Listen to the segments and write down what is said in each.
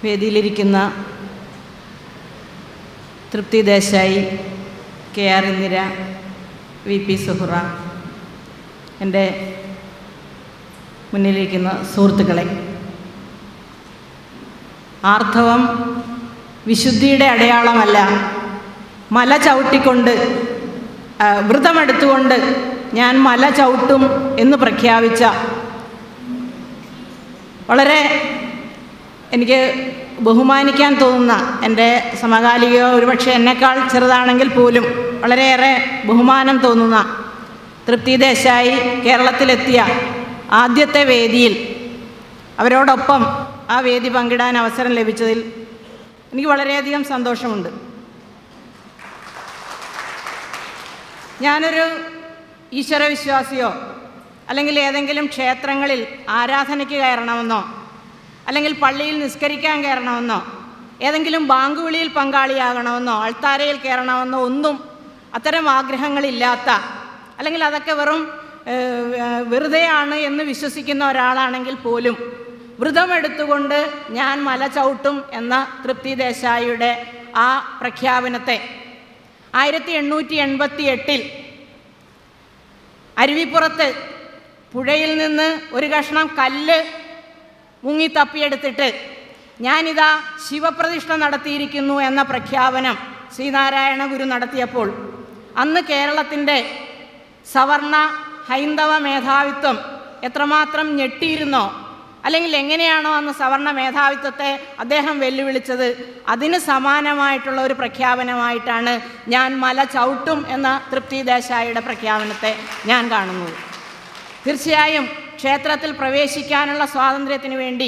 വേദിയിലിരിക്കുന്ന Trupti Desai K R Indira V P Suhura എൻ്റെ മുന്നിലിരിക്കുന്ന സുഹൃത്തുക്കളെ ആർത്തവം വിശുദ്ധിയുടെ അടയാളമല്ല മല ചവിട്ടിക്കൊണ്ട് ആ, വ്രതമെടുത്തുകൊണ്ട് ഞാൻ മല ചവിട്ടും എന്ന് പ്രഖ്യാപിച്ച വളരെ എനിക്ക് ബഹുമാനിക്കാൻ തോന്നുന്ന എൻ്റെ സമകാലികയോ ഒരുപക്ഷെ എന്നെക്കാൾ ചെറുതാണെങ്കിൽ പോലും വളരെയേറെ ബഹുമാനം തോന്നുന്ന തൃപ്തി ദേശായി കേരളത്തിലെത്തിയ ആദ്യത്തെ വേദിയിൽ അവരോടൊപ്പം ആ വേദി പങ്കിടാൻ അവസരം ലഭിച്ചതിൽ എനിക്ക് വളരെയധികം സന്തോഷമുണ്ട് ഞാനൊരു ഈശ്വരവിശ്വാസിയോ അല്ലെങ്കിൽ ഏതെങ്കിലും ക്ഷേത്രങ്ങളിൽ ആരാധനയ്ക്ക് കയറണമെന്നോ അല്ലെങ്കിൽ പള്ളിയിൽ നിസ്കരിക്കാൻ കയറണമെന്നോ ഏതെങ്കിലും ബാങ്ക് വിളിയിൽ പങ്കാളിയാകണമെന്നോ അൾത്താരയിൽ കയറണമെന്നോ ഒന്നും അത്തരം ആഗ്രഹങ്ങളില്ലാത്ത അല്ലെങ്കിൽ അതൊക്കെ വെറും ഏഹ്, ഏഹ്, വെറുതെയാണ് എന്ന് വിശ്വസിക്കുന്ന ഒരാളാണെങ്കിൽ പോലും വ്രതമെടുത്തുകൊണ്ട് ഞാൻ മല ചവിട്ടും എന്ന തൃപ്തി ദേശായിയുടെ ആ പ്രഖ്യാപനത്തെ ആയിരത്തി എണ്ണൂറ്റി എൺപത്തി എട്ടിൽ അരുവിപ്പുറത്ത് പുഴയിൽ നിന്ന് ഒരു കഷ്ണം കല്ല് മുങ്ങി തപ്പിയെടുത്തിട്ട് ഞാനിതാ ശിവപ്രതിഷ്ഠ നടത്തിയിരിക്കുന്നു എന്ന പ്രഖ്യാപനം ശ്രീനാരായണ ഗുരു നടത്തിയപ്പോൾ അന്ന് കേരളത്തിൻ്റെ സവർണ ഹൈന്ദവ മേധാവിത്വം എത്രമാത്രം ഞെട്ടിയിരുന്നോ അല്ലെങ്കിൽ എങ്ങനെയാണോ അന്ന് സവർണ മേധാവിത്വത്തെ അദ്ദേഹം വെല്ലുവിളിച്ചത് അതിന് സമാനമായിട്ടുള്ള ഒരു പ്രഖ്യാപനമായിട്ടാണ് ഞാൻ മല ചവിട്ടും എന്ന തൃപ്തി ദേശായിയുടെ പ്രഖ്യാപനത്തെ ഞാൻ കാണുന്നത് തീർച്ചയായും ക്ഷേത്രത്തിൽ പ്രവേശിക്കാനുള്ള സ്വാതന്ത്ര്യത്തിന് വേണ്ടി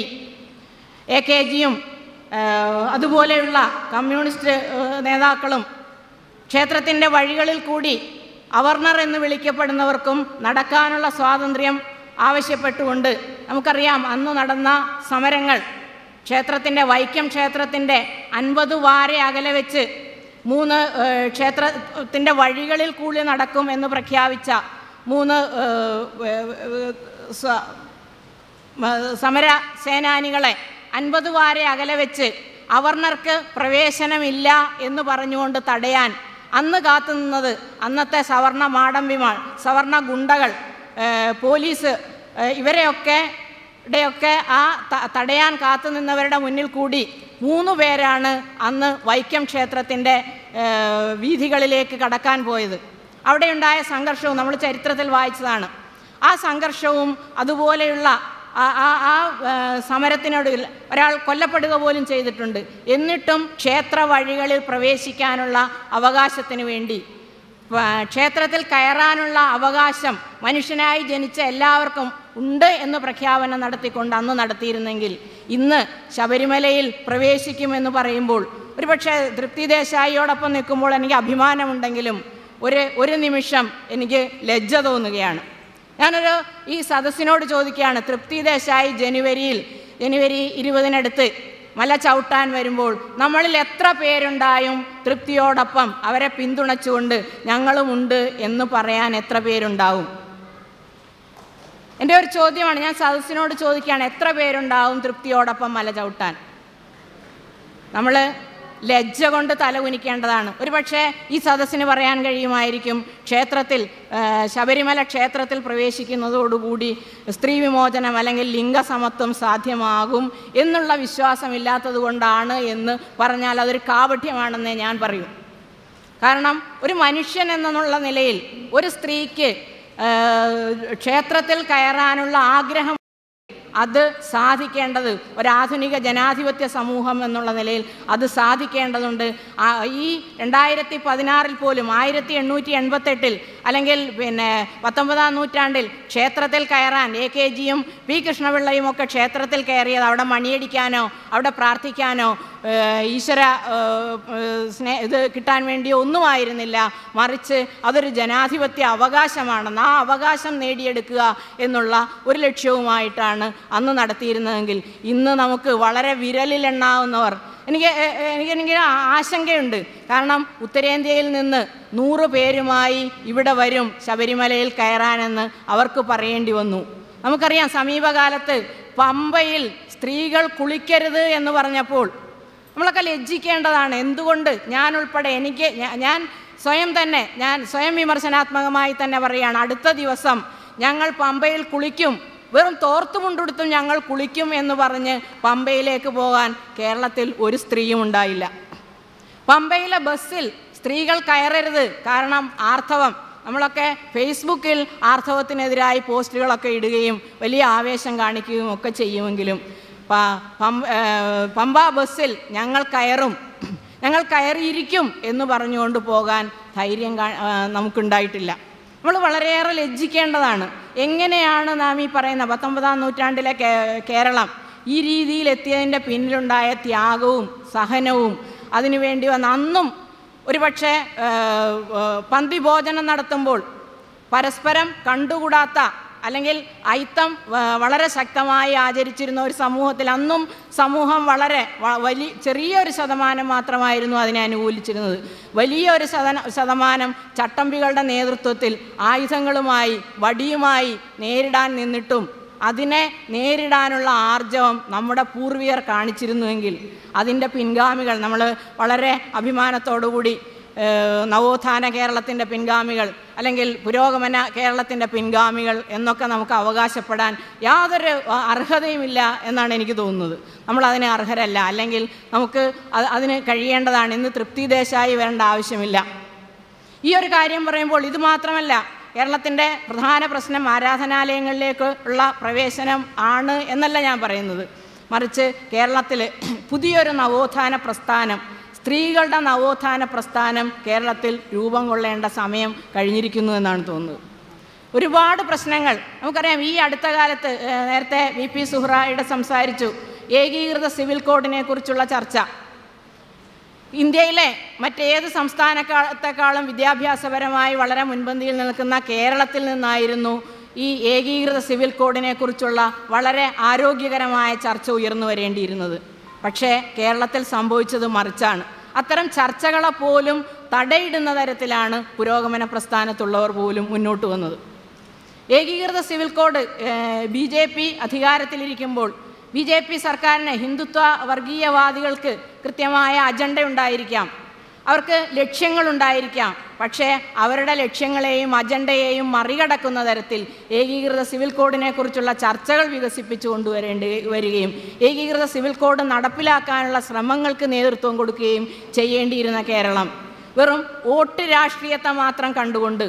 എ കെ ജിയും അതുപോലെയുള്ള കമ്മ്യൂണിസ്റ്റ് ഏഹ്, നേതാക്കളും ക്ഷേത്രത്തിൻ്റെ വഴികളിൽ കൂടി അവർണർ എന്ന് വിളിക്കപ്പെടുന്നവർക്കും നടക്കാനുള്ള സ്വാതന്ത്ര്യം ആവശ്യപ്പെട്ടുകൊണ്ട് നമുക്കറിയാം അന്ന് നടന്ന സമരങ്ങൾ ക്ഷേത്രത്തിൻ്റെ വൈക്കം ക്ഷേത്രത്തിൻ്റെ അൻപത് വാര അകലെ വെച്ച് മൂന്ന് ഏഹ്, ക്ഷേത്രത്തിൻ്റെ വഴികളിൽ കൂടി നടക്കും എന്ന് പ്രഖ്യാപിച്ച മൂന്ന് ഏഹ്, ഏഹ്, ഏഹ്, സ- മ- സമര സേനാനികളെ അൻപത് വാര അകലെ വെച്ച് അവർണർക്ക് പ്രവേശനമില്ല എന്ന് പറഞ്ഞുകൊണ്ട് തടയാൻ അന്ന് കാത്തുനിന്നത് അന്നത്തെ സവർണ മാടമ്പിമാർ സവർണ ഗുണ്ടകൾ ഏഹ്, പോലീസ് ഏഹ്, ഇവരെയൊക്കെ ഇവിടെയൊക്കെ ആ ത- തടയാൻ കാത്തു നിന്നവരുടെ മുന്നിൽ കൂടി മൂന്ന് പേരാണ് അന്ന് വൈക്കം ക്ഷേത്രത്തിൻ്റെ ഏഹ്, വീഥികളിലേക്ക് കടക്കാൻ പോയത് അവിടെയുണ്ടായ സംഘർഷവും നമ്മൾ ചരിത്രത്തിൽ വായിച്ചതാണ് ആ സംഘർഷവും അതുപോലെയുള്ള ആ ആ ആ ഏഹ്, സമരത്തിനൊടുവിൽ ഒരാൾ കൊല്ലപ്പെടുക പോലും ചെയ്തിട്ടുണ്ട് എന്നിട്ടും ക്ഷേത്ര വഴികളിൽ പ്രവേശിക്കാനുള്ള അവകാശത്തിന് വേണ്ടി പ- ക്ഷേത്രത്തിൽ കയറാനുള്ള അവകാശം മനുഷ്യനായി ജനിച്ച എല്ലാവർക്കും ഉണ്ട് എന്ന് പ്രഖ്യാപനം നടത്തിക്കൊണ്ട് അന്ന് നടത്തിയിരുന്നെങ്കിൽ ഇന്ന് ശബരിമലയിൽ പ്രവേശിക്കുമെന്ന് പറയുമ്പോൾ ഒരുപക്ഷെ തൃപ്തി ദേശായിയോടൊപ്പം നിൽക്കുമ്പോൾ എനിക്ക് അഭിമാനമുണ്ടെങ്കിലും ഒരു ഒരു നിമിഷം എനിക്ക് ലജ്ജ തോന്നുകയാണ് ഞാനൊരു ഈ സദസ്സിനോട് ചോദിക്കുകയാണ് തൃപ്തി ദേശായി ജനുവരിയിൽ ജനുവരി ഇരുപതിനടുത്ത് മല ചവിട്ടാൻ വരുമ്പോൾ നമ്മളിൽ എത്ര പേരുണ്ടായും തൃപ്തിയോടൊപ്പം അവരെ പിന്തുണച്ചുകൊണ്ട് ഞങ്ങളുമുണ്ട് എന്ന് പറയാൻ എത്ര പേരുണ്ടാവും എൻ്റെ ഒരു ചോദ്യമാണ് ഞാൻ സദസ്സിനോട് ചോദിക്കുകയാണ് എത്ര പേരുണ്ടാവും തൃപ്തിയോടൊപ്പം മല ചവിട്ടാൻ നമ്മൾ ലജ്ജ കൊണ്ട് തല കുനിക്കേണ്ടതാണ് ഒരുപക്ഷെ ഈ സദസ്സിന് പറയാൻ കഴിയുമായിരിക്കും ക്ഷേത്രത്തിൽ ആ, ശബരിമല ക്ഷേത്രത്തിൽ പ്രവേശിക്കുന്നതോടുകൂടി സ്ത്രീ വിമോചനം അല്ലെങ്കിൽ ലിംഗസമത്വം സാധ്യമാകും എന്നുള്ള വിശ്വാസമില്ലാത്തത് കൊണ്ടാണ് എന്ന് പറഞ്ഞാൽ അതൊരു കാപഠ്യമാണെന്നേ ഞാൻ പറയൂ കാരണം ഒരു മനുഷ്യൻ എന്നുള്ള നിലയിൽ ഒരു സ്ത്രീക്ക് ആ, ക്ഷേത്രത്തിൽ കയറാനുള്ള ആഗ്രഹം അത് സാധിക്കേണ്ടത് ഒരാധുനിക ജനാധിപത്യ സമൂഹം എന്നുള്ള നിലയിൽ അത് സാധിക്കേണ്ടതുണ്ട് ആ, ഈ രണ്ടായിരത്തി പതിനാറിൽ പോലും ആയിരത്തി എണ്ണൂറ്റി എൺപത്തെട്ടിൽ അല്ലെങ്കിൽ പിന്നെ പത്തൊമ്പതാം നൂറ്റാണ്ടിൽ ക്ഷേത്രത്തിൽ കയറാൻ എ കെ ജിയും പി കൃഷ്ണപിള്ളയും ഒക്കെ ക്ഷേത്രത്തിൽ കയറിയത് അവിടെ മണിയടിക്കാനോ അവിടെ പ്രാർത്ഥിക്കാനോ ഏഹ്, ഈശ്വര ഏഹ്, ഏഹ്, സ്നേ ഇത് കിട്ടാൻ വേണ്ടിയോ ഒന്നുമായിരുന്നില്ല മറിച്ച് അതൊരു ജനാധിപത്യ അവകാശമാണെന്ന് ആ അവകാശം നേടിയെടുക്കുക എന്നുള്ള ഒരു ലക്ഷ്യവുമായിട്ടാണ് അന്ന് നടത്തിയിരുന്നതെങ്കിൽ ഇന്ന് നമുക്ക് വളരെ വിരലിലെണ്ണാവുന്നവർ എനിക്ക് എ- എ- എനിക്ക് എനിക്ക് ആശങ്കയുണ്ട് കാരണം ഉത്തരേന്ത്യയിൽ നിന്ന് നൂറ് പേരുമായി ഇവിടെ വരും ശബരിമലയിൽ കയറാനെന്ന് അവർക്ക് പറയേണ്ടി വന്നു നമുക്കറിയാം സമീപകാലത്ത് പമ്പയിൽ സ്ത്രീകൾ കുളിക്കരുത് എന്ന് പറഞ്ഞപ്പോൾ നമ്മളൊക്കെ ലജ്ജിക്കേണ്ടതാണ് എന്തുകൊണ്ട് ഞാൻ ഉൾപ്പെടെ എനിക്ക് ഞാ- ഞാൻ സ്വയം തന്നെ ഞാൻ സ്വയം വിമർശനാത്മകമായി തന്നെ പറയുകയാണ് അടുത്ത ദിവസം ഞങ്ങൾ പമ്പയിൽ കുളിക്കും വെറും തോർത്തുമുണ്ടെടുത്തും ഞങ്ങൾ കുളിക്കും എന്ന് പറഞ്ഞ് പമ്പയിലേക്ക് പോകാൻ കേരളത്തിൽ ഒരു സ്ത്രീയും ഉണ്ടായില്ല പമ്പയിലെ ബസ്സിൽ സ്ത്രീകൾ കയറരുത് കാരണം ആർത്തവം നമ്മളൊക്കെ ഫേസ്ബുക്കിൽ ആർത്തവത്തിനെതിരായി പോസ്റ്റുകളൊക്കെ ഇടുകയും വലിയ ആവേശം കാണിക്കുകയും ഒക്കെ ചെയ്യുമെങ്കിലും പ- പം- ഏഹ് പമ്പ ബസ്സിൽ ഞങ്ങൾ കയറും ഞങ്ങൾ കയറിയിരിക്കും എന്ന് പറഞ്ഞുകൊണ്ട് പോകാൻ ധൈര്യം കാ- ആ, നമുക്കുണ്ടായിട്ടില്ല നമ്മൾ വളരെയേറെ ലജ്ജിക്കേണ്ടതാണ് എങ്ങനെയാണ് നാം ഈ പറയുന്ന പത്തൊമ്പതാം നൂറ്റാണ്ടിലെ കേ- കേരളം ഈ രീതിയിൽ എത്തിയതിൻ്റെ പിന്നിലുണ്ടായ ത്യാഗവും സഹനവും അതിനുവേണ്ടി വന്ന അന്നും ഒരുപക്ഷെ ഏഹ്, ഏഹ്, പന്തി ഭോജനം നടത്തുമ്പോൾ പരസ്പരം കണ്ടുകൂടാത്ത അല്ലെങ്കിൽ അയിത്തം വ- വളരെ ശക്തമായി ആചരിച്ചിരുന്ന ഒരു സമൂഹത്തിൽ അന്നും സമൂഹം വളരെ വ- വലിയ ചെറിയൊരു ശതമാനം മാത്രമായിരുന്നു അതിനെ അനുകൂലിച്ചിരുന്നത് വലിയൊരു ശതന ശതമാനം ചട്ടമ്പികളുടെ നേതൃത്വത്തിൽ ആയുധങ്ങളുമായി വടിയുമായി നേരിടാൻ നിന്നിട്ടും അതിനെ നേരിടാനുള്ള ആർജവം നമ്മുടെ പൂർവികർ കാണിച്ചിരുന്നുവെങ്കിൽ അതിൻ്റെ പിൻഗാമികൾ നമ്മൾ വളരെ അഭിമാനത്തോടുകൂടി ഏഹ്, നവോത്ഥാന കേരളത്തിൻ്റെ പിൻഗാമികൾ അല്ലെങ്കിൽ പുരോഗമന കേരളത്തിൻ്റെ പിൻഗാമികൾ എന്നൊക്കെ നമുക്ക് അവകാശപ്പെടാൻ യാതൊരു അ, അർഹതയുമില്ല എന്നാണ് എനിക്ക് തോന്നുന്നത് നമ്മൾ അതിന് അർഹരല്ല അല്ലെങ്കിൽ നമുക്ക് അത് അതിന് കഴിയേണ്ടതാണ് ഇന്ന് തൃപ്തി ദേശായി വരേണ്ട ആവശ്യമില്ല ഈ ഒരു കാര്യം പറയുമ്പോൾ ഇത് മാത്രമല്ല കേരളത്തിൻ്റെ പ്രധാന പ്രശ്നം ആരാധനാലയങ്ങളിലേക്ക് ഉള്ള പ്രവേശനം ആണ് എന്നല്ല ഞാൻ പറയുന്നത് മറിച്ച് കേരളത്തിൽ പുതിയൊരു നവോത്ഥാന പ്രസ്ഥാനം സ്ത്രീകളുടെ നവോത്ഥാന പ്രസ്ഥാനം കേരളത്തിൽ രൂപം കൊള്ളേണ്ട സമയം കഴിഞ്ഞിരിക്കുന്നു എന്നാണ് തോന്നുന്നത് ഒരുപാട് പ്രശ്നങ്ങൾ നമുക്കറിയാം ഈ അടുത്ത കാലത്ത് ഏഹ്, നേരത്തെ വി പി സുഹ്റായുടെ സംസാരിച്ചു ഏകീകൃത സിവിൽ കോഡിനെ കുറിച്ചുള്ള ചർച്ച ഇന്ത്യയിലെ മറ്റേത് സംസ്ഥാനത്തെക്കാളും വിദ്യാഭ്യാസപരമായി വളരെ മുൻപന്തിയിൽ നിൽക്കുന്ന കേരളത്തിൽ നിന്നായിരുന്നു ഈ ഏകീകൃത സിവിൽ കോഡിനെ കുറിച്ചുള്ള വളരെ ആരോഗ്യകരമായ ചർച്ച ഉയർന്നു വരേണ്ടിയിരുന്നത് പക്ഷേ കേരളത്തിൽ സംഭവിച്ചത് മറിച്ചാണ് അത്തരം ചർച്ചകളെ പോലും തടയിടുന്ന തരത്തിലാണ് പുരോഗമന പ്രസ്ഥാനത്തുള്ളവർ പോലും മുന്നോട്ട് വന്നത് ഏകീകൃത civil code B J P അധികാരത്തിലിരിക്കുമ്പോൾ ബി ജെ പി സർക്കാരിന് ഹിന്ദുത്വ വർഗീയവാദികൾക്ക് കൃത്യമായ അജണ്ട ഉണ്ടായിരിക്കാം അവർക്ക് ലക്ഷ്യങ്ങളുണ്ടായിരിക്കാം പക്ഷേ അവരുടെ ലക്ഷ്യങ്ങളെയും അജണ്ടയെയും മറികടക്കുന്ന തരത്തിൽ ഏകീകൃത സിവിൽ കോഡിനെ കുറിച്ചുള്ള ചർച്ചകൾ വികസിപ്പിച്ചു കൊണ്ടുവരേണ്ടി വരികയും ഏകീകൃത സിവിൽ കോഡ് നടപ്പിലാക്കാനുള്ള ശ്രമങ്ങൾക്ക് നേതൃത്വം കൊടുക്കുകയും ചെയ്യേണ്ടിയിരുന്ന കേരളം വെറും വോട്ട് രാഷ്ട്രീയത്തെ മാത്രം കണ്ടുകൊണ്ട്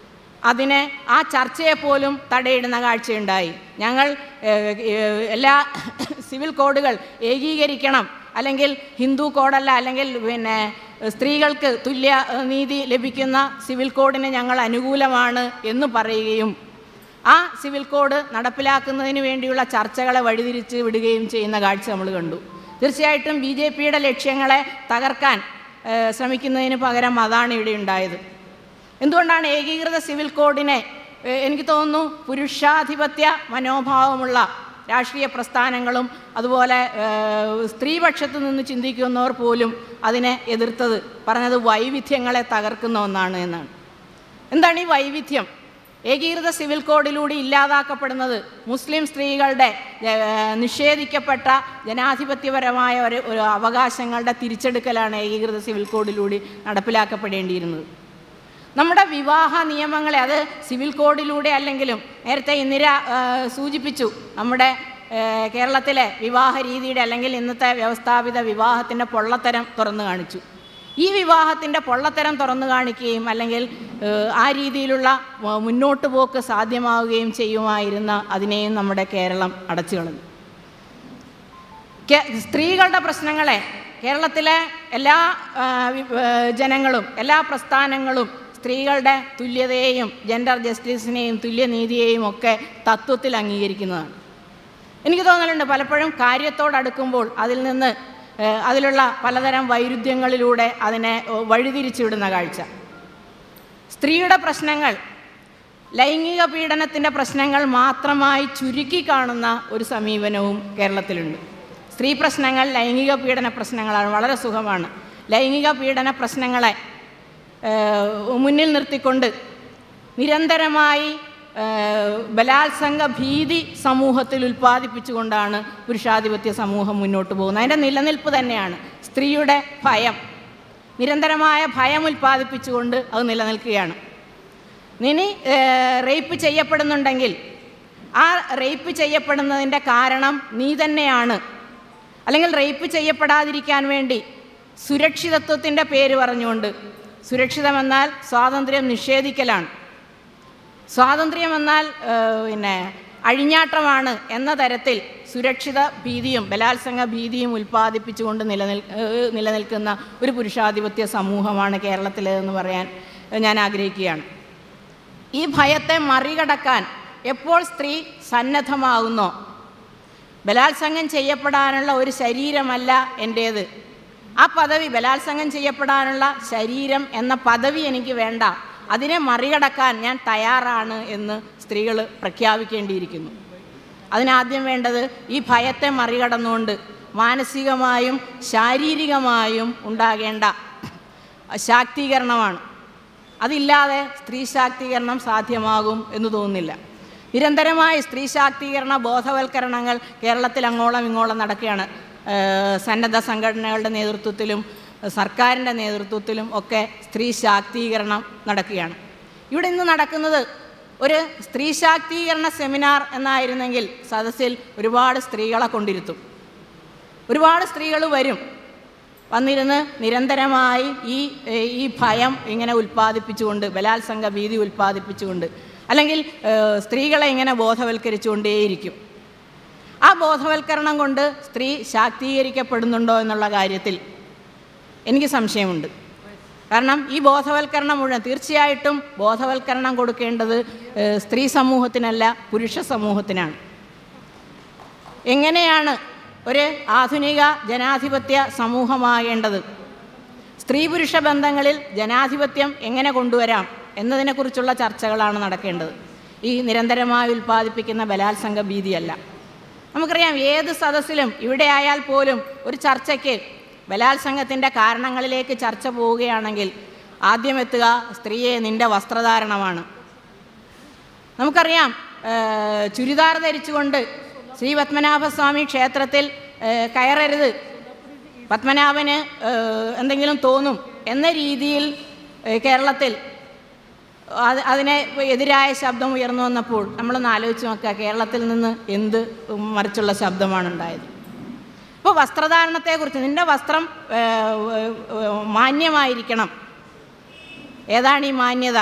അതിനെ ആ ചർച്ചയെ പോലും തടയിടുന്ന കാഴ്ചയുണ്ടായി ഞങ്ങൾ ഏഹ്, ഏഹ്, എല്ലാ സിവിൽ കോഡുകൾ ഏകീകരിക്കണം അല്ലെങ്കിൽ ഹിന്ദു കോഡല്ല അല്ലെങ്കിൽ പിന്നെ സ്ത്രീകൾക്ക് തുല്യ ഏഹ്, നീതി ലഭിക്കുന്ന സിവിൽ കോഡിന് ഞങ്ങൾ അനുകൂലമാണ് എന്ന് പറയുകയും ആ സിവിൽ കോഡ് നടപ്പിലാക്കുന്നതിന് വേണ്ടിയുള്ള ചർച്ചകളെ വഴിതിരിച്ച് വിടുകയും ചെയ്യുന്ന കാഴ്ച നമ്മൾ കണ്ടു തീർച്ചയായിട്ടും ബി ജെ പിയുടെ ലക്ഷ്യങ്ങളെ തകർക്കാൻ ഏഹ്, ശ്രമിക്കുന്നതിന് പകരം അതാണ് ഇവിടെ ഉണ്ടായത് എന്തുകൊണ്ടാണ് ഏകീകൃത സിവിൽ കോഡിനെ ഏഹ്, എനിക്ക് തോന്നുന്നു പുരുഷാധിപത്യ മനോഭാവമുള്ള രാഷ്ട്രീയ പ്രസ്ഥാനങ്ങളും അതുപോലെ ഏഹ്, സ്ത്രീപക്ഷത്ത് നിന്ന് ചിന്തിക്കുന്നവർ പോലും അതിനെ എതിർത്തത് പറഞ്ഞത് വൈവിധ്യങ്ങളെ തകർക്കുന്ന ഒന്നാണ് എന്നാണ് എന്താണ് ഈ വൈവിധ്യം ഏകീകൃത സിവിൽ കോഡിലൂടെ ഇല്ലാതാക്കപ്പെടുന്നത് മുസ്ലിം സ്ത്രീകളുടെ ഏഹ്, നിഷേധിക്കപ്പെട്ട ജനാധിപത്യപരമായ ഒരു ഒരു അവകാശങ്ങളുടെ തിരിച്ചെടുക്കലാണ് ഏകീകൃത സിവിൽ കോഡിലൂടെ നടപ്പിലാക്കപ്പെടേണ്ടിയിരുന്നത് നമ്മുടെ വിവാഹ നിയമങ്ങളെ അത് സിവിൽ കോഡിലൂടെ അല്ലെങ്കിലും നേരത്തെ ഇന്ദിര ആ, സൂചിപ്പിച്ചു നമ്മുടെ ഏ, കേരളത്തിലെ വിവാഹ രീതിയുടെ അല്ലെങ്കിൽ ഇന്നത്തെ വ്യവസ്ഥാപിത വിവാഹത്തിൻ്റെ പൊള്ളത്തരം തുറന്നു കാണിച്ചു ഈ വിവാഹത്തിൻ്റെ പൊള്ളത്തരം തുറന്നു കാണിക്കുകയും അല്ലെങ്കിൽ ഏ, ആ രീതിയിലുള്ള മ- മുന്നോട്ട് പോക്ക് സാധ്യമാവുകയും ചെയ്യുമായിരുന്ന അതിനെയും നമ്മുടെ കേരളം അടച്ചു കളഞ്ഞു കേ- സ്ത്രീകളുടെ പ്രശ്നങ്ങളെ കേരളത്തിലെ എല്ലാ ആ, വി- ആ, ജനങ്ങളും എല്ലാ പ്രസ്ഥാനങ്ങളും സ്ത്രീകളുടെ തുല്യതയെയും ജെൻഡർ ജസ്റ്റിസിനെയും തുല്യനീതിയെയും ഒക്കെ തത്വത്തിൽ അംഗീകരിക്കുന്നതാണ് എനിക്ക് തോന്നലുണ്ട് പലപ്പോഴും കാര്യത്തോടടുക്കുമ്പോൾ അതിൽ നിന്ന് ഏ, അതിലുള്ള പലതരം വൈരുദ്ധ്യങ്ങളിലൂടെ അതിനെ ഓ, വഴിതിരിച്ചുവിടുന്ന കാഴ്ച സ്ത്രീയുടെ പ്രശ്നങ്ങൾ ലൈംഗിക പീഡനത്തിൻ്റെ പ്രശ്നങ്ങൾ മാത്രമായി ചുരുക്കി കാണുന്ന ഒരു സമീപനവും കേരളത്തിലുണ്ട് സ്ത്രീ പ്രശ്നങ്ങൾ ലൈംഗിക പീഡന പ്രശ്നങ്ങളാണ് വളരെ സുഖമാണ് ലൈംഗിക പീഡന പ്രശ്നങ്ങളെ ഏഹ്, മുന്നിൽ നിർത്തിക്കൊണ്ട് നിരന്തരമായി ഏഹ്, ബലാത്സംഗ ഭീതി സമൂഹത്തിൽ ഉൽപ്പാദിപ്പിച്ചുകൊണ്ടാണ് പുരുഷാധിപത്യ സമൂഹം മുന്നോട്ട് പോകുന്നത് അതിൻ്റെ നിലനിൽപ്പ് തന്നെയാണ് സ്ത്രീയുടെ ഭയം നിരന്തരമായ ഭയം ഉൽപ്പാദിപ്പിച്ചുകൊണ്ട് അത് നിലനിൽക്കുകയാണ് ഇനി റേപ്പ് ചെയ്യപ്പെടുന്നുണ്ടെങ്കിൽ ആ റേപ്പ് ചെയ്യപ്പെടുന്നതിൻ്റെ കാരണം നീ തന്നെയാണ് അല്ലെങ്കിൽ റേപ്പ് ചെയ്യപ്പെടാതിരിക്കാൻ വേണ്ടി സുരക്ഷിതത്വത്തിൻ്റെ പേര് പറഞ്ഞുകൊണ്ട് സുരക്ഷിതമെന്നാൽ സ്വാതന്ത്ര്യം നിഷേധിക്കലാണ് സ്വാതന്ത്ര്യം എന്നാൽ ഏഹ്, പിന്നെ അഴിഞ്ഞാട്ടമാണ് എന്ന തരത്തിൽ സുരക്ഷിത ഭീതിയും ബലാത്സംഗ ഭീതിയും ഉൽപ്പാദിപ്പിച്ചുകൊണ്ട് നിലനിൽ ഏഹ്, നിലനിൽക്കുന്ന ഒരു പുരുഷാധിപത്യ സമൂഹമാണ് കേരളത്തിലേതെന്ന് പറയാൻ ഏഹ്, ഞാൻ ആഗ്രഹിക്കുകയാണ് ഈ ഭയത്തെ മറികടക്കാൻ എപ്പോൾ സ്ത്രീ സന്നദ്ധമാകുന്നോ ബലാത്സംഗം ചെയ്യപ്പെടാനുള്ള ഒരു ശരീരമല്ല എൻ്റേത് ആ പദവി ബലാത്സംഗം ചെയ്യപ്പെടാനുള്ള ശരീരം എന്ന പദവി എനിക്ക് വേണ്ട അതിനെ മറികടക്കാൻ ഞാൻ തയ്യാറാണ് എന്ന് സ്ത്രീകൾ പ്രഖ്യാപിക്കേണ്ടിയിരിക്കുന്നു അതിനാദ്യം വേണ്ടത് ഈ ഭയത്തെ മറികടന്നുകൊണ്ട് മാനസികമായും ശാരീരികമായും ഉണ്ടാകേണ്ട ശാക്തീകരണമാണ് അതില്ലാതെ സ്ത്രീ ശാക്തീകരണം സാധ്യമാകും എന്ന് തോന്നുന്നില്ല നിരന്തരമായി സ്ത്രീ ശാക്തീകരണ ബോധവൽക്കരണങ്ങൾ കേരളത്തിൽ അങ്ങോളം ഇങ്ങോളം നടക്കുകയാണ് ഏഹ് സന്നദ്ധ സംഘടനകളുടെ നേതൃത്വത്തിലും സർക്കാരിൻ്റെ നേതൃത്വത്തിലും ഒക്കെ സ്ത്രീ ശാക്തീകരണം നടക്കുകയാണ് ഇവിടെ ഇന്ന് നടക്കുന്നത് ഒരു സ്ത്രീ ശാക്തീകരണ സെമിനാർ എന്നായിരുന്നെങ്കിൽ സദസ്സിൽ ഒരുപാട് സ്ത്രീകളെ കൊണ്ടിരുത്തും ഒരുപാട് സ്ത്രീകൾ വരും വന്നിരുന്ന് നിരന്തരമായി ഈ ഏഹ്, ഈ ഭയം ഇങ്ങനെ ഉൽപ്പാദിപ്പിച്ചുകൊണ്ട് ബലാത്സംഗ ഭീതി ഉൽപ്പാദിപ്പിച്ചുകൊണ്ട് അല്ലെങ്കിൽ ഏഹ്, സ്ത്രീകളെ ഇങ്ങനെ ബോധവൽക്കരിച്ചുകൊണ്ടേയിരിക്കും ആ ബോധവൽക്കരണം കൊണ്ട് സ്ത്രീ ശാക്തീകരിക്കപ്പെടുന്നുണ്ടോ എന്നുള്ള കാര്യത്തിൽ എനിക്ക് സംശയമുണ്ട് കാരണം ഈ ബോധവൽക്കരണം മുഴുവൻ തീർച്ചയായിട്ടും ബോധവൽക്കരണം കൊടുക്കേണ്ടത് ഏഹ്, സ്ത്രീ സമൂഹത്തിനല്ല പുരുഷ സമൂഹത്തിനാണ് എങ്ങനെയാണ് ഒരു ആധുനിക ജനാധിപത്യ സമൂഹമാകേണ്ടത് സ്ത്രീ പുരുഷ ബന്ധങ്ങളിൽ ജനാധിപത്യം എങ്ങനെ കൊണ്ടുവരാം എന്നതിനെക്കുറിച്ചുള്ള ചർച്ചകളാണ് നടക്കേണ്ടത് ഈ നിരന്തരമായി ഉൽപ്പാദിപ്പിക്കുന്ന ബലാത്സംഗ ഭീതിയല്ല നമുക്കറിയാം ഏത് സദസ്സിലും ഇവിടെ ആയാൽ പോലും ഒരു ചർച്ചയ്ക്ക് ബലാത്സംഗത്തിൻ്റെ കാരണങ്ങളിലേക്ക് ചർച്ച പോവുകയാണെങ്കിൽ ആദ്യം എത്തുക സ്ത്രീയെ നിൻ്റെ വസ്ത്രധാരണമാണ് നമുക്കറിയാം ഏഹ്, ചുരിദാർ ധരിച്ചുകൊണ്ട് ശ്രീ പത്മനാഭസ്വാമി ക്ഷേത്രത്തിൽ ഏഹ്, കയറരുത് പത്മനാഭന് ഏഹ്, എന്തെങ്കിലും തോന്നും എന്ന രീതിയിൽ ഏഹ്, കേരളത്തിൽ അത് അതിനെ എതിരായ ശബ്ദം ഉയർന്നു വന്നപ്പോൾ നമ്മളൊന്ന് ആലോചിച്ച് നോക്കുക കേരളത്തിൽ നിന്ന് എന്ത് മറിച്ചുള്ള ശബ്ദമാണ് ഉണ്ടായത് ഇപ്പോൾ വസ്ത്രധാരണത്തെക്കുറിച്ച് നിൻ്റെ വസ്ത്രം ഏഹ്, ഏഹ്, മാന്യമായിരിക്കണം ഏതാണ് ഈ മാന്യത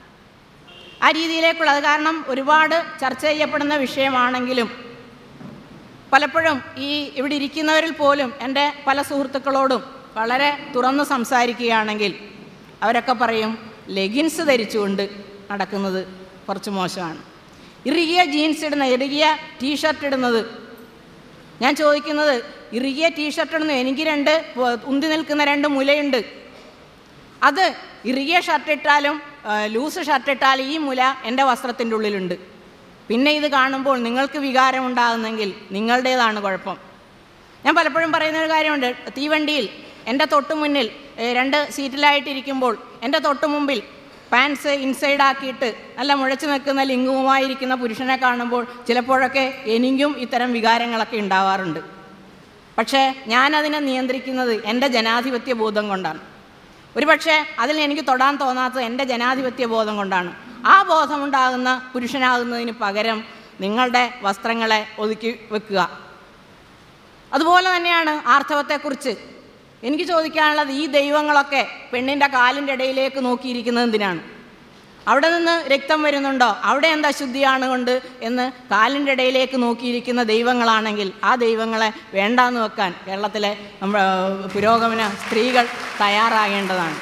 ആ രീതിയിലേക്കുള്ള അത് കാരണം ഒരുപാട് ചർച്ച ചെയ്യപ്പെടുന്ന വിഷയമാണെങ്കിലും പലപ്പോഴും ഈ ഇവിടെ ഇരിക്കുന്നവരിൽ പോലും എൻ്റെ പല സുഹൃത്തുക്കളോടും വളരെ തുറന്ന് സംസാരിക്കുകയാണെങ്കിൽ അവരൊക്കെ പറയും ലെഗിൻസ് ധരിച്ചുകൊണ്ട് നടക്കുന്നത് കുറച്ച് മോശമാണ് ഇറുകിയ ജീൻസ് ഇടുന്ന ഇറുകിയ ടീഷർട്ട് ഇടുന്നത് ഞാൻ ചോദിക്കുന്നത് ഇറുകിയ ടീഷർട്ട് ഇടുന്നു എനിക്ക് രണ്ട് പ- ഉന്തി നിൽക്കുന്ന രണ്ട് മുലയുണ്ട് അത് ഇറുകിയ ഷർട്ട് ഇട്ടാലും ആ, ലൂസ് ഷർട്ട് ഇട്ടാലും ഈ മുല എൻ്റെ വസ്ത്രത്തിൻ്റെ ഉള്ളിലുണ്ട് പിന്നെ ഇത് കാണുമ്പോൾ നിങ്ങൾക്ക് വികാരം ഉണ്ടാകുന്നെങ്കിൽ നിങ്ങളുടേതാണ് കുഴപ്പം ഞാൻ പലപ്പോഴും പറയുന്ന ഒരു കാര്യമുണ്ട് തീവണ്ടിയിൽ എൻ്റെ തൊട്ട് മുന്നിൽ ഏ, രണ്ട് സീറ്റിലായിട്ടിരിക്കുമ്പോൾ എൻ്റെ തൊട്ട് മുമ്പിൽ പാൻസ് ഇൻസൈഡ് ആക്കിയിട്ട് നല്ല മുഴച്ചു നിൽക്കുന്ന ലിംഗവുമായിരിക്കുന്ന പുരുഷനെ കാണുമ്പോൾ ചിലപ്പോഴൊക്കെ എനിക്കും ഇത്തരം വികാരങ്ങളൊക്കെ ഉണ്ടാവാറുണ്ട് പക്ഷേ ഞാനതിനെ നിയന്ത്രിക്കുന്നത് എൻ്റെ ജനാധിപത്യ ബോധം കൊണ്ടാണ് ഒരുപക്ഷെ അതിൽ എനിക്ക് തൊടാൻ തോന്നാത്തത് എൻ്റെ ജനാധിപത്യ ബോധം കൊണ്ടാണ് ആ ബോധമുണ്ടാകുന്ന പുരുഷനാകുന്നതിന് പകരം നിങ്ങളുടെ വസ്ത്രങ്ങളെ ഒതുക്കി വെക്കുക അതുപോലെ തന്നെയാണ് ആർത്തവത്തെക്കുറിച്ച് എനിക്ക് ചോദിക്കാനുള്ളത് ഈ ദൈവങ്ങളൊക്കെ പെണ്ണിൻ്റെ കാലിൻ്റെ ഇടയിലേക്ക് നോക്കിയിരിക്കുന്നത് എന്തിനാണ് അവിടെ നിന്ന് രക്തം വരുന്നുണ്ടോ അവിടെ എന്ത് അശുദ്ധിയാണ് കൊണ്ട് എന്ന് കാലിൻ്റെ ഇടയിലേക്ക് നോക്കിയിരിക്കുന്ന ദൈവങ്ങളാണെങ്കിൽ ആ ദൈവങ്ങളെ വേണ്ടാന്ന് വെക്കാൻ കേരളത്തിലെ നമ്മുടെ പുരോഗമന സ്ത്രീകൾ തയ്യാറാകേണ്ടതാണ്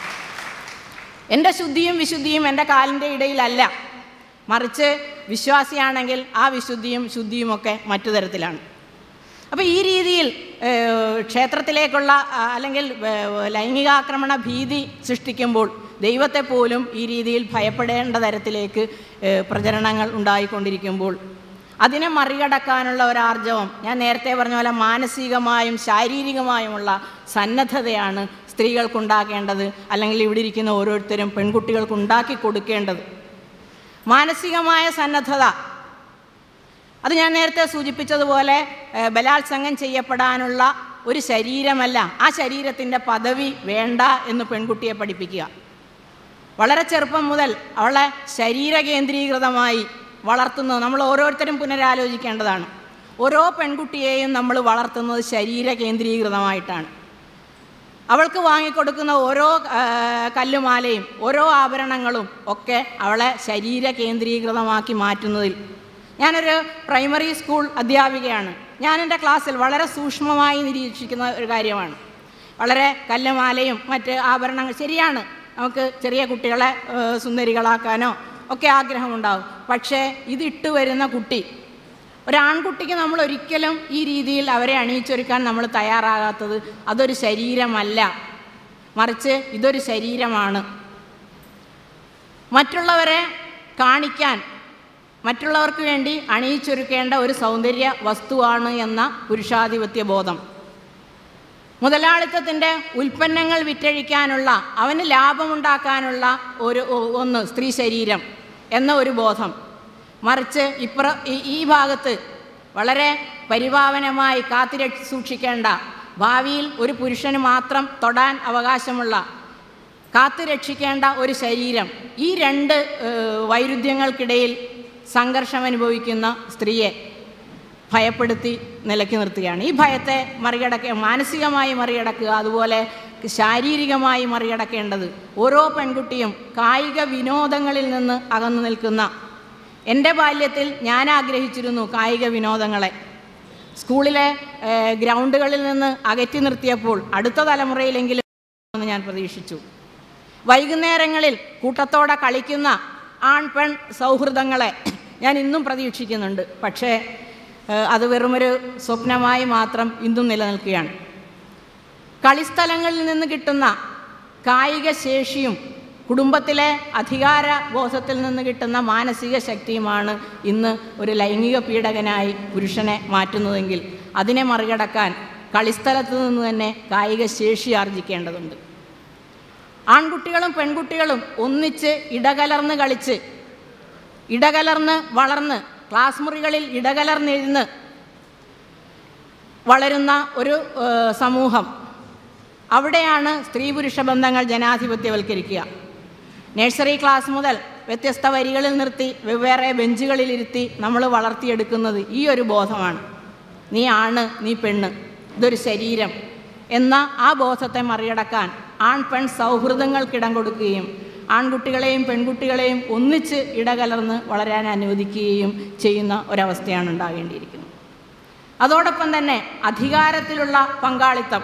എൻ്റെ ശുദ്ധിയും വിശുദ്ധിയും എൻ്റെ കാലിൻ്റെ ഇടയിലല്ല മറിച്ച് വിശ്വാസിയാണെങ്കിൽ ആ വിശുദ്ധിയും ശുദ്ധിയുമൊക്കെ മറ്റു തരത്തിലാണ് അപ്പോൾ ഈ രീതിയിൽ ഏഹ്, ക്ഷേത്രത്തിലേക്കുള്ള ആ, അല്ലെങ്കിൽ ഏഹ്, ലൈംഗികാക്രമണ ഭീതി സൃഷ്ടിക്കുമ്പോൾ ദൈവത്തെ പോലും ഈ രീതിയിൽ ഭയപ്പെടേണ്ട തരത്തിലേക്ക് ഏഹ്, പ്രചരണങ്ങൾ ഉണ്ടായിക്കൊണ്ടിരിക്കുമ്പോൾ അതിനെ മറികടക്കാനുള്ള ഒരാർജവം ഞാൻ നേരത്തെ പറഞ്ഞ പോലെ മാനസികമായും ശാരീരികമായുമുള്ള സന്നദ്ധതയാണ് സ്ത്രീകൾക്കുണ്ടാക്കേണ്ടത് അല്ലെങ്കിൽ ഇവിടെ ഇരിക്കുന്ന ഓരോരുത്തരും പെൺകുട്ടികൾക്ക് ഉണ്ടാക്കി കൊടുക്കേണ്ടത് മാനസികമായ സന്നദ്ധത അത് ഞാൻ നേരത്തെ സൂചിപ്പിച്ചതുപോലെ ഏഹ്, ബലാത്സംഗം ചെയ്യപ്പെടാനുള്ള ഒരു ശരീരമല്ല ആ ശരീരത്തിൻ്റെ പദവി വേണ്ട എന്ന് പെൺകുട്ടിയെ പഠിപ്പിക്കുക വളരെ ചെറുപ്പം മുതൽ അവളെ ശരീര കേന്ദ്രീകൃതമായി വളർത്തുന്നത് നമ്മൾ ഓരോരുത്തരും പുനരാലോചിക്കേണ്ടതാണ് ഓരോ പെൺകുട്ടിയെയും നമ്മൾ വളർത്തുന്നത് ശരീര കേന്ദ്രീകൃതമായിട്ടാണ് അവൾക്ക് വാങ്ങിക്കൊടുക്കുന്ന ഓരോ ആ, കല്ലുമാലയും ഓരോ ആഭരണങ്ങളും ഒക്കെ അവളെ ശരീര കേന്ദ്രീകൃതമാക്കി മാറ്റുന്നതിൽ ഞാനൊരു പ്രൈമറി സ്കൂൾ അധ്യാപികയാണ് ഞാൻ എൻ്റെ ക്ലാസ്സിൽ വളരെ സൂക്ഷ്മമായി നിരീക്ഷിക്കുന്ന ഒരു കാര്യമാണ് വളരെ കല്ലുമാലയും മറ്റ് ആഭരണങ്ങൾ ശരിയാണ് നമുക്ക് ചെറിയ കുട്ടികളെ ആ, സുന്ദരികളാക്കാനോ ഒക്കെ ആഗ്രഹമുണ്ടാവും പക്ഷേ ഇതിട്ട് വരുന്ന കുട്ടി ഒരാൺകുട്ടിക്ക് നമ്മൾ ഒരിക്കലും ഈ രീതിയിൽ അവരെ അണിയിച്ചൊരുക്കാൻ നമ്മൾ തയ്യാറാകാത്തത് അതൊരു ശരീരമല്ല മറിച്ച് ഇതൊരു ശരീരമാണ് മറ്റുള്ളവരെ കാണിക്കാൻ മറ്റുള്ളവർക്ക് വേണ്ടി അണിയിച്ചൊരുക്കേണ്ട ഒരു സൗന്ദര്യ വസ്തുവാണ് എന്ന പുരുഷാധിപത്യ ബോധം മുതലാളിത്തത്തിൻ്റെ ഉൽപ്പന്നങ്ങൾ വിറ്റഴിക്കാനുള്ള അവന് ലാഭമുണ്ടാക്കാനുള്ള ഒരു ഒ- ഒന്ന് സ്ത്രീ ശരീരം എന്ന ഒരു ബോധം മറിച്ച് ഇപ്പുറ ഈ- ഈ ഭാഗത്ത് വളരെ പരിപാവനമായി കാത്തിരക്ഷ സൂക്ഷിക്കേണ്ട ഭാവിയിൽ ഒരു പുരുഷന് മാത്രം തൊടാൻ അവകാശമുള്ള കാത്തു രക്ഷിക്കേണ്ട ഒരു ശരീരം ഈ രണ്ട് ഏഹ്, വൈരുദ്ധ്യങ്ങൾക്കിടയിൽ സംഘർഷം അനുഭവിക്കുന്ന സ്ത്രീയെ ഭയപ്പെടുത്തി നിലയ്ക്ക് നിർത്തുകയാണ് ഈ ഭയത്തെ മറികടക്കുക മാനസികമായി മറികടക്കുക അതുപോലെ ശാരീരികമായി മറികടക്കേണ്ടത് ഓരോ പെൺകുട്ടിയും കായിക വിനോദങ്ങളിൽ നിന്ന് അകന്നു നിൽക്കുന്ന എൻ്റെ ബാല്യത്തിൽ ഞാൻ ആഗ്രഹിച്ചിരുന്നു കായിക വിനോദങ്ങളെ സ്കൂളിലെ ഏഹ്, ഗ്രൗണ്ടുകളിൽ നിന്ന് അകറ്റി നിർത്തിയപ്പോൾ അടുത്ത തലമുറയിലെങ്കിലും എന്ന് ഞാൻ പ്രതീക്ഷിച്ചു വൈകുന്നേരങ്ങളിൽ കൂട്ടത്തോടെ കളിക്കുന്ന ആൺ പെൺ സൗഹൃദങ്ങളെ ഞാൻ ഇന്നും പ്രതീക്ഷിക്കുന്നുണ്ട് പക്ഷേ ഏഹ്, അത് വെറുമൊരു സ്വപ്നമായി മാത്രം ഇന്നും നിലനിൽക്കുകയാണ് കളിസ്ഥലങ്ങളിൽ നിന്ന് കിട്ടുന്ന കായിക ശേഷിയും കുടുംബത്തിലെ അധികാര ബോധത്തിൽ നിന്ന് കിട്ടുന്ന മാനസിക ശക്തിയുമാണ് ഇന്ന് ഒരു ലൈംഗിക പീഡകനായി പുരുഷനെ മാറ്റുന്നതെങ്കിൽ അതിനെ മറികടക്കാൻ കളിസ്ഥലത്ത് നിന്ന് തന്നെ കായിക ശേഷി ആർജിക്കേണ്ടതുണ്ട് ആൺകുട്ടികളും പെൺകുട്ടികളും ഒന്നിച്ച് ഇടകലർന്ന് കളിച്ച് ഇടകലർന്ന് വളർന്ന് ക്ലാസ് മുറികളിൽ ഇടകലർന്നിരുന്ന് വളരുന്ന ഒരു ഏഹ്, സമൂഹം അവിടെയാണ് സ്ത്രീ പുരുഷ ബന്ധങ്ങൾ ജനാധിപത്യവൽക്കരിക്കുക നഴ്സറി ക്ലാസ് മുതൽ വ്യത്യസ്ത വരികളിൽ നിർത്തി വെവ്വേറെ ബെഞ്ചുകളിലിരുത്തി നമ്മൾ വളർത്തിയെടുക്കുന്നത് ഈ ഒരു ബോധമാണ് നീ ആണ് നീ പെണ്ണ് ഇതൊരു ശരീരം എന്ന ആ ബോധത്തെ മറികടക്കാൻ ആൺ പെൺ സൗഹൃദങ്ങൾക്കിടം കൊടുക്കുകയും ആൺകുട്ടികളെയും പെൺകുട്ടികളെയും ഒന്നിച്ച് ഇടകലർന്ന് വളരാൻ അനുവദിക്കുകയും ചെയ്യുന്ന ഒരവസ്ഥയാണ് ഉണ്ടാകേണ്ടിയിരിക്കുന്നത് അതോടൊപ്പം തന്നെ അധികാരത്തിലുള്ള പങ്കാളിത്തം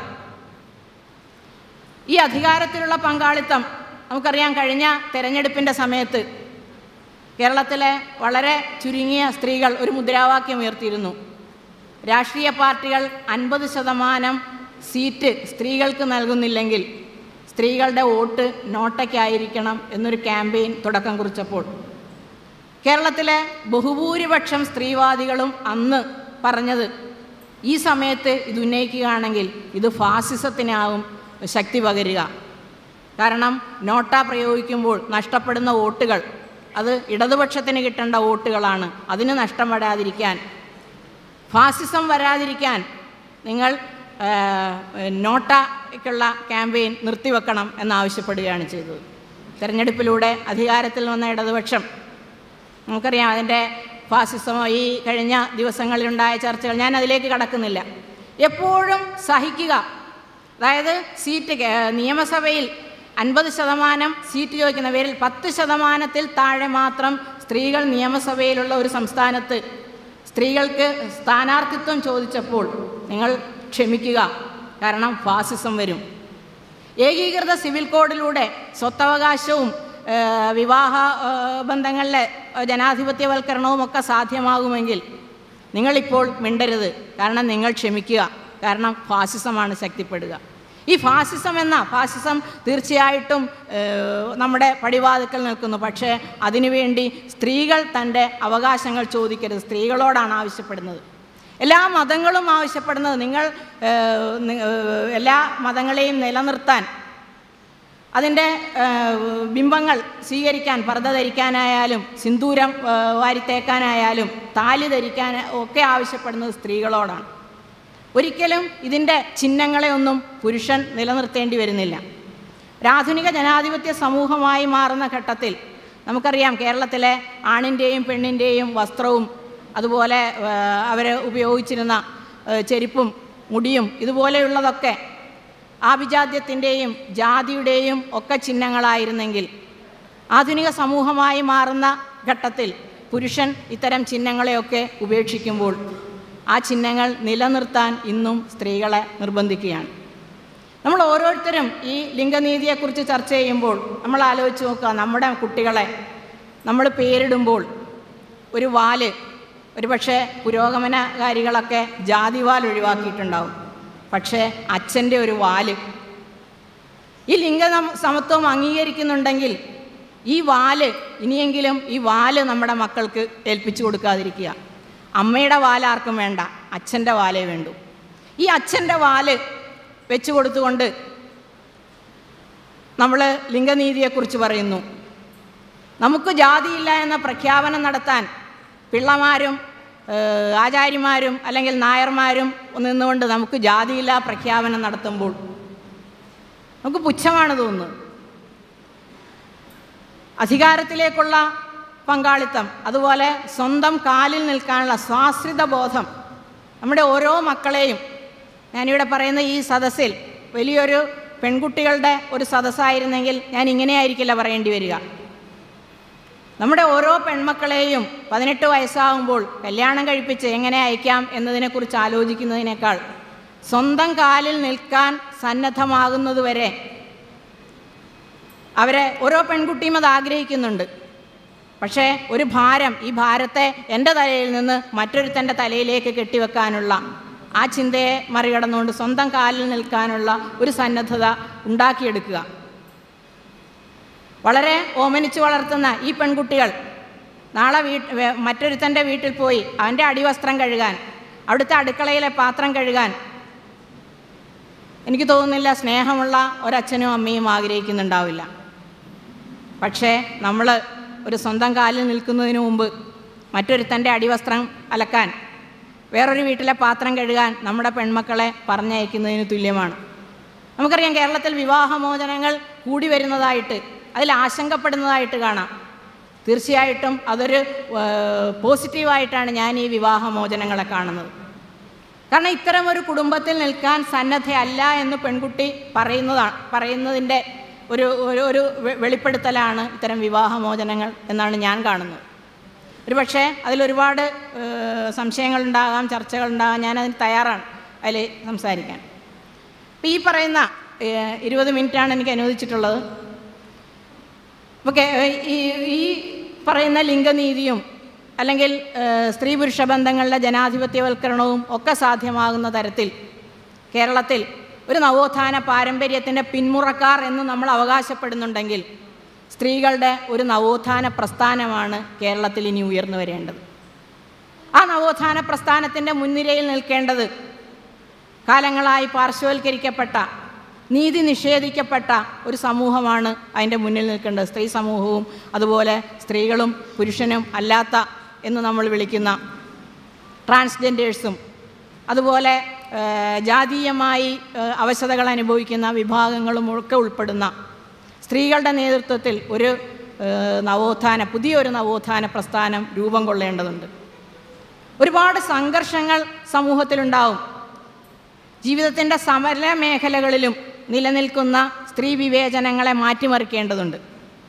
ഈ അധികാരത്തിലുള്ള പങ്കാളിത്തം നമുക്കറിയാം കഴിഞ്ഞ തെരഞ്ഞെടുപ്പിൻ്റെ സമയത്ത് കേരളത്തിലെ വളരെ ചുരുങ്ങിയ സ്ത്രീകൾ ഒരു മുദ്രാവാക്യം ഉയർത്തിയിരുന്നു രാഷ്ട്രീയ പാർട്ടികൾ അൻപത് ശതമാനം സീറ്റ് സ്ത്രീകൾക്ക് നൽകുന്നില്ലെങ്കിൽ സ്ത്രീകളുടെ വോട്ട് നോട്ടയ്ക്കായിരിക്കണം എന്നൊരു ക്യാമ്പയിൻ തുടക്കം കുറിച്ചപ്പോൾ കേരളത്തിലെ ബഹുഭൂരിപക്ഷം സ്ത്രീവാദികളും അന്ന് പറഞ്ഞത് ഈ സമയത്ത് ഇത് ഉന്നയിക്കുകയാണെങ്കിൽ ഇത് ഫാസിസത്തിനാവും ശക്തി പകരുക കാരണം നോട്ട പ്രയോഗിക്കുമ്പോൾ നഷ്ടപ്പെടുന്ന വോട്ടുകൾ അത് ഇടതുപക്ഷത്തിന് കിട്ടേണ്ട വോട്ടുകളാണ് അതിന് നഷ്ടം വരാതിരിക്കാൻ ഫാസിസം വരാതിരിക്കാൻ നിങ്ങൾ ആ, നോട്ടയ്ക്കുള്ള ക്യാമ്പയിൻ നിർത്തിവെക്കണം എന്നാവശ്യപ്പെടുകയാണ് ചെയ്തത് തെരഞ്ഞെടുപ്പിലൂടെ അധികാരത്തിൽ വന്ന ഇടതുപക്ഷം നമുക്കറിയാം അതിൻ്റെ ഫാസിസമോ ഈ കഴിഞ്ഞ ദിവസങ്ങളിലുണ്ടായ ചർച്ചകൾ ഞാൻ അതിലേക്ക് കടക്കുന്നില്ല എപ്പോഴും സഹിക്കുക അതായത് സീറ്റ് കേ- നിയമസഭയിൽ അൻപത് ശതമാനം സീറ്റ് ചോദിക്കുന്നവരിൽ പത്ത് ശതമാനത്തിൽ താഴെ മാത്രം സ്ത്രീകൾ നിയമസഭയിലുള്ള ഒരു സംസ്ഥാനത്ത് സ്ത്രീകൾക്ക് സ്ഥാനാർത്ഥിത്വം ചോദിച്ചപ്പോൾ നിങ്ങൾ ക്ഷമിക്കുക കാരണം ഫാസിസം വരും ഏകീകൃത സിവിൽ കോഡിലൂടെ സ്വത്തവകാശവും ഏഹ്, വിവാഹ ഏഹ്, ബന്ധങ്ങളിലെ ജനാധിപത്യവൽക്കരണവും ഒക്കെ സാധ്യമാകുമെങ്കിൽ നിങ്ങളിപ്പോൾ മിണ്ടരുത് കാരണം നിങ്ങൾ ക്ഷമിക്കുക കാരണം ഫാസിസമാണ് ശക്തിപ്പെടുക ഈ ഫാസിസം എന്ന ഫാസിസം തീർച്ചയായിട്ടും ഏഹ്, നമ്മുടെ പടിവാതിക്കൽ നിൽക്കുന്നു പക്ഷേ അതിനുവേണ്ടി സ്ത്രീകൾ തൻ്റെ അവകാശങ്ങൾ ചോദിക്കരുത് സ്ത്രീകളോടാണ് ആവശ്യപ്പെടുന്നത് എല്ലാ മതങ്ങളും ആവശ്യപ്പെടുന്നത് നിങ്ങൾ ഏഹ്, നി- ഏഹ്, എല്ലാ മതങ്ങളെയും നിലനിർത്താൻ അതിൻ്റെ ബിംബങ്ങൾ സ്വീകരിക്കാൻ പർദ്ദ ധരിക്കാനായാലും സിന്ദൂരം ആ, വാരിത്തേക്കാനായാലും താലി ധരിക്കാൻ ഒക്കെ ആവശ്യപ്പെടുന്നത് സ്ത്രീകളോടാണ് ഒരിക്കലും ഇതിൻ്റെ ചിഹ്നങ്ങളെ ഒന്നും പുരുഷൻ നിലനിർത്തേണ്ടി വരുന്നില്ല ഒരാധുനിക ജനാധിപത്യ സമൂഹമായി മാറുന്ന ഘട്ടത്തിൽ നമുക്കറിയാം കേരളത്തിലെ ആണിൻ്റെയും പെണ്ണിൻ്റെയും വസ്ത്രവും അതുപോലെ അവർ ഉപയോഗിച്ചിരുന്ന ആ, ചെരുപ്പും മുടിയും ഇതുപോലെയുള്ളതൊക്കെ ആഭിജാത്യത്തിൻ്റെയും ജാതിയുടെയും ഒക്കെ ചിഹ്നങ്ങളായിരുന്നെങ്കിൽ ആധുനിക സമൂഹമായി മാറുന്ന ഘട്ടത്തിൽ പുരുഷൻ ഇത്തരം ചിഹ്നങ്ങളെയൊക്കെ ഉപേക്ഷിക്കുമ്പോൾ ആ ചിഹ്നങ്ങൾ നിലനിർത്താൻ ഇന്നും സ്ത്രീകളെ നിർബന്ധിക്കുകയാണ് നമ്മൾ ഓരോരുത്തരും ഈ ലിംഗനീതിയെക്കുറിച്ച് ചർച്ച ചെയ്യുമ്പോൾ നമ്മൾ ആലോചിച്ച് നോക്കുക നമ്മുടെ കുട്ടികളെ നമ്മൾ പേരിടുമ്പോൾ ഒരു വാല് ഒരു പക്ഷേ പുരോഗമനകാരികളൊക്കെ ജാതിവാൽ ഒഴിവാക്കിയിട്ടുണ്ടാവും പക്ഷേ അച്ഛൻ്റെ ഒരു വാല് ഈ ലിംഗ നം- സമത്വം അംഗീകരിക്കുന്നുണ്ടെങ്കിൽ ഈ വാല് ഇനിയെങ്കിലും ഈ വാല് നമ്മുടെ മക്കൾക്ക് ഏൽപ്പിച്ചു കൊടുക്കാതിരിക്കുക അമ്മയുടെ വാല് ആർക്കും വേണ്ട അച്ഛൻ്റെ വാലേ വേണ്ടു ഈ അച്ഛൻ്റെ വാല് വെച്ചു കൊടുത്തുകൊണ്ട് നമ്മൾ ലിംഗനീതിയെക്കുറിച്ച് പറയുന്നു നമുക്ക് ജാതിയില്ല എന്ന പ്രഖ്യാപനം നടത്താൻ പിള്ളമാരും ഏഹ്, ആചാര്യമാരും അല്ലെങ്കിൽ നായർമാരും നിന്നുകൊണ്ട് നമുക്ക് ജാതിയില്ല പ്രഖ്യാപനം നടത്തുമ്പോൾ നമുക്ക് പുച്ഛമാണ് തോന്നുന്നത് അധികാരത്തിലേക്കുള്ള പങ്കാളിത്തം അതുപോലെ സ്വന്തം കാലിൽ നിൽക്കാനുള്ള സ്വാശ്രിത ബോധം നമ്മുടെ ഓരോ മക്കളെയും ഞാനിവിടെ പറയുന്ന ഈ സദസ്സിൽ വലിയൊരു പെൺകുട്ടികളുടെ ഒരു സദസ്സായിരുന്നെങ്കിൽ ഞാൻ ഇങ്ങനെയായിരിക്കില്ല പറയേണ്ടി വരിക നമ്മുടെ ഓരോ പെൺമക്കളെയും പതിനെട്ട് വയസ്സാകുമ്പോൾ കല്യാണം കഴിപ്പിച്ച് എങ്ങനെ അയക്കാം എന്നതിനെക്കുറിച്ച് ആലോചിക്കുന്നതിനേക്കാൾ സ്വന്തം കാലിൽ നിൽക്കാൻ സന്നദ്ധമാകുന്നതുവരെ അവരെ ഓരോ പെൺകുട്ടിയും അത് ആഗ്രഹിക്കുന്നുണ്ട് പക്ഷേ ഒരു ഭാരം ഈ ഭാരത്തെ എൻ്റെ തലയിൽ നിന്ന് മറ്റൊരുത്തൻ്റെ തലയിലേക്ക് കെട്ടിവെക്കാനുള്ള ആ ചിന്തയെ മറികടന്നുകൊണ്ട് സ്വന്തം കാലിൽ നിൽക്കാനുള്ള ഒരു സന്നദ്ധത ഉണ്ടാക്കിയെടുക്കുക വളരെ ഓമനിച്ച് വളർത്തുന്ന ഈ പെൺകുട്ടികൾ നാളെ വീട്ട് വേ- മറ്റൊരുത്തൻ്റെ വീട്ടിൽ പോയി അവൻ്റെ അടിവസ്ത്രം കഴുകാൻ അവിടുത്തെ അടുക്കളയിലെ പാത്രം കഴുകാൻ എനിക്ക് തോന്നുന്നില്ല സ്നേഹമുള്ള ഒരച്ഛനും അമ്മയും ആഗ്രഹിക്കുന്നുണ്ടാവില്ല പക്ഷേ നമ്മൾ ഒരു സ്വന്തം കാലിൽ നിൽക്കുന്നതിന് മുമ്പ് മറ്റൊരുത്തൻ്റെ അടിവസ്ത്രം അലക്കാൻ വേറൊരു വീട്ടിലെ പാത്രം കഴുകാൻ നമ്മുടെ പെൺമക്കളെ പറഞ്ഞയക്കുന്നതിന് തുല്യമാണ് നമുക്കറിയാം കേരളത്തിൽ വിവാഹമോചനങ്ങൾ കൂടി വരുന്നതായിട്ട് അതിൽ ആശങ്കപ്പെടുന്നതായിട്ട് കാണാം തീർച്ചയായിട്ടും അതൊരു ഏഹ്, പോസിറ്റീവായിട്ടാണ് ഞാൻ ഈ വിവാഹമോചനങ്ങളെ കാണുന്നത് കാരണം ഇത്തരം ഒരു കുടുംബത്തിൽ നിൽക്കാൻ സന്നദ്ധയല്ല എന്ന് പെൺകുട്ടി പറയുന്നതാണ് പറയുന്നതിൻ്റെ ഒരു ഒരു ഒരു വെ- വെളിപ്പെടുത്തലാണ് ഇത്തരം വിവാഹമോചനങ്ങൾ എന്നാണ് ഞാൻ കാണുന്നത് ഒരു പക്ഷേ അതിലൊരുപാട് ഏഹ്, സംശയങ്ങളുണ്ടാകാം ചർച്ചകളുണ്ടാകാം ഞാനതിന് തയ്യാറാണ് അതിൽ സംസാരിക്കാൻ അപ്പോൾ ഈ പറയുന്ന ഏഹ്, ഇരുപത് മിനിറ്റാണ് എനിക്ക് അനുവദിച്ചിട്ടുള്ളത് അപ്പോൾ കേ- ഈ ഈ പറയുന്ന ലിംഗനീതിയും അല്ലെങ്കിൽ ഏഹ്, സ്ത്രീ പുരുഷ ബന്ധങ്ങളുടെ ജനാധിപത്യവൽക്കരണവും ഒക്കെ സാധ്യമാകുന്ന തരത്തിൽ കേരളത്തിൽ ഒരു നവോത്ഥാന പാരമ്പര്യത്തിൻ്റെ പിന്മുറക്കാർ എന്ന് നമ്മൾ അവകാശപ്പെടുന്നുണ്ടെങ്കിൽ സ്ത്രീകളുടെ ഒരു നവോത്ഥാന പ്രസ്ഥാനമാണ് കേരളത്തിൽ ഇനി ഉയർന്നു വരേണ്ടത് ആ നവോത്ഥാന പ്രസ്ഥാനത്തിൻ്റെ മുൻനിരയിൽ നിൽക്കേണ്ടത് കാലങ്ങളായി പാർശ്വവൽക്കരിക്കപ്പെട്ട നീതി നിഷേധിക്കപ്പെട്ട ഒരു സമൂഹമാണ് അതിൻ്റെ മുന്നിൽ നിൽക്കേണ്ടത് സ്ത്രീ സമൂഹവും അതുപോലെ സ്ത്രീകളും പുരുഷനും അല്ലാത്ത എന്ന് നമ്മൾ വിളിക്കുന്ന ട്രാൻസ്ജെൻഡേഴ്സും അതുപോലെ ഏഹ്, ജാതീയമായി ഏഹ്, അവശതകൾ അനുഭവിക്കുന്ന വിഭാഗങ്ങളും ഒക്കെ ഉൾപ്പെടുന്ന സ്ത്രീകളുടെ നേതൃത്വത്തിൽ ഒരു ഏഹ്, നവോത്ഥാന പുതിയൊരു നവോത്ഥാന പ്രസ്ഥാനം രൂപം കൊള്ളേണ്ടതുണ്ട് ഒരുപാട് സംഘർഷങ്ങൾ സമൂഹത്തിലുണ്ടാവും ജീവിതത്തിൻ്റെ സമര മേഖലകളിലും നിലനിൽക്കുന്ന സ്ത്രീ വിവേചനങ്ങളെ മാറ്റിമറിക്കേണ്ടതുണ്ട്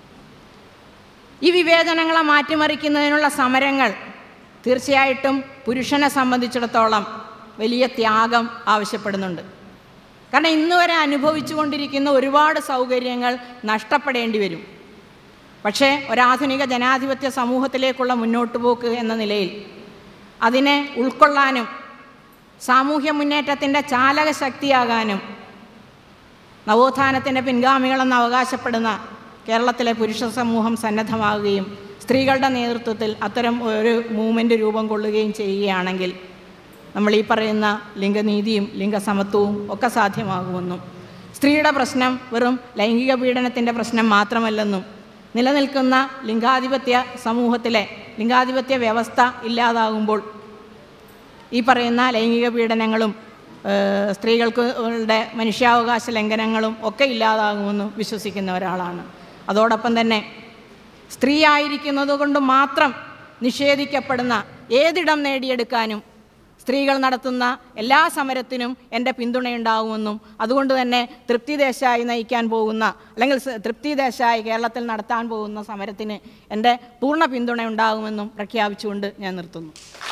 ഈ വിവേചനങ്ങളെ മാറ്റിമറിക്കുന്നതിനുള്ള സമരങ്ങൾ തീർച്ചയായിട്ടും പുരുഷനെ സംബന്ധിച്ചിടത്തോളം വലിയ ത്യാഗം ആവശ്യപ്പെടുന്നുണ്ട് കാരണം ഇന്ന് വരെ അനുഭവിച്ചു കൊണ്ടിരിക്കുന്ന ഒരുപാട് സൗകര്യങ്ങൾ നഷ്ടപ്പെടേണ്ടി വരും പക്ഷേ ഒരാധുനിക ജനാധിപത്യ സമൂഹത്തിലേക്കുള്ള മുന്നോട്ട് പോക്ക് എന്ന നിലയിൽ അതിനെ ഉൾക്കൊള്ളാനും സാമൂഹ്യ മുന്നേറ്റത്തിൻ്റെ ചാലക ശക്തിയാകാനും നവോത്ഥാനത്തിൻ്റെ പിൻഗാമികളെന്ന് അവകാശപ്പെടുന്ന കേരളത്തിലെ പുരുഷ സമൂഹം സന്നദ്ധമാകുകയും സ്ത്രീകളുടെ നേതൃത്വത്തിൽ അത്തരം ഒരു മൂവ്മെൻറ്റ് രൂപം കൊള്ളുകയും ചെയ്യുകയാണെങ്കിൽ നമ്മൾ ഈ പറയുന്ന ലിംഗനീതിയും ലിംഗസമത്വവും ഒക്കെ സാധ്യമാകുമെന്നും സ്ത്രീയുടെ പ്രശ്നം വെറും ലൈംഗിക പീഡനത്തിൻ്റെ പ്രശ്നം മാത്രമല്ലെന്നും നിലനിൽക്കുന്ന ലിംഗാധിപത്യ സമൂഹത്തിലെ ലിംഗാധിപത്യ വ്യവസ്ഥ ഇല്ലാതാകുമ്പോൾ ഈ പറയുന്ന ലൈംഗിക പീഡനങ്ങളും ഏഹ്, സ്ത്രീകൾക്ക് ടെ മനുഷ്യാവകാശ ലംഘനങ്ങളും ഒക്കെ ഇല്ലാതാകുമെന്ന് വിശ്വസിക്കുന്ന ഒരാളാണ് അതോടൊപ്പം തന്നെ സ്ത്രീ ആയിരിക്കുന്നത് കൊണ്ട് മാത്രം നിഷേധിക്കപ്പെടുന്ന ഏതിടം നേടിയെടുക്കാനും സ്ത്രീകൾ നടത്തുന്ന എല്ലാ സമരത്തിനും എൻ്റെ പിന്തുണയുണ്ടാകുമെന്നും അതുകൊണ്ട് തന്നെ തൃപ്തി ദേശായി നയിക്കാൻ പോകുന്ന അല്ലെങ്കിൽ സ- തൃപ്തി ദേശായി കേരളത്തിൽ നടത്താൻ പോകുന്ന സമരത്തിന് എൻ്റെ പൂർണ്ണ പിന്തുണ ഉണ്ടാകുമെന്നും പ്രഖ്യാപിച്ചുകൊണ്ട് ഞാൻ നിർത്തുന്നു